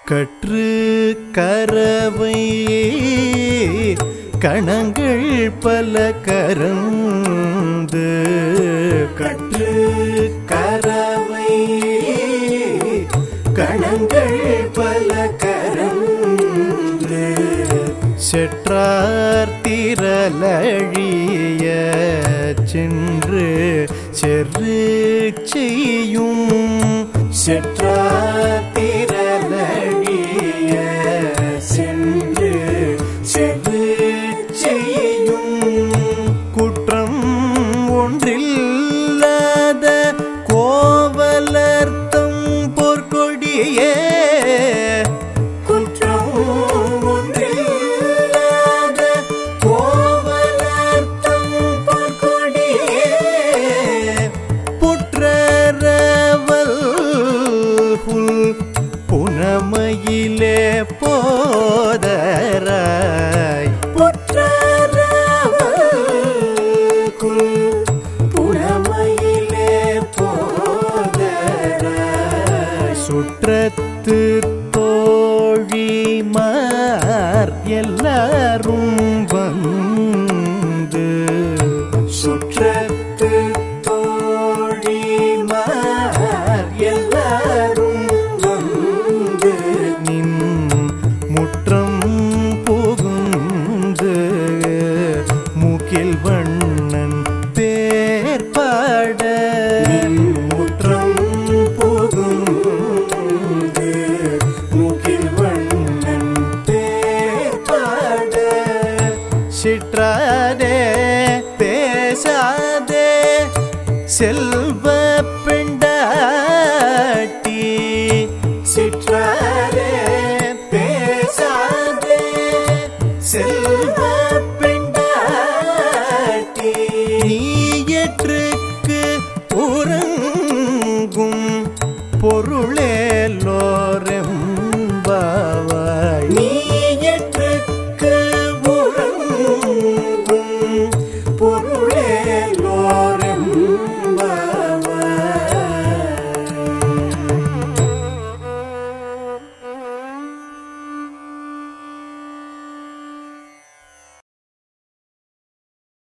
கற்று கரவை கணங்கள் பல கரந்து கற்று கரவை கணங்கள் பல கரந்து செற்றார் திரளழிய சென்று செரு செய்யும் செற்றார் திரளழிய சென்று செரு செய்யும் குற்றம் ஒன்றில்லாத கோவலர்த்தம் பொற்கொடியே குற்றம் ஒன்றில்லாத கோவலர்த்தம் பொற்கொடியே புற்றரவல் புல் புனமையிலே போதராய் புற்றரவல் குல் புனமையிலே போதராய் சுற்றத்து தோழிமார் எல்லாரும் வந்து சுற்றத்து தோழிமார் எல்லாரும் வந்து நின் முற்றம் புகுந்து மூக்கில் வண்ணன் பேர் பாட நின் முற்றம் புகுந்து மூக்கில் வண்ணன் பேர் பாட சிற்றாதே பேசாதே செல்வ பெண்டாட்டி சிற்றாதே பேசாதே செல்வ பெண்டாட்டி நீயற்றுக்கு உறங்கும் பொருளேலோரெம்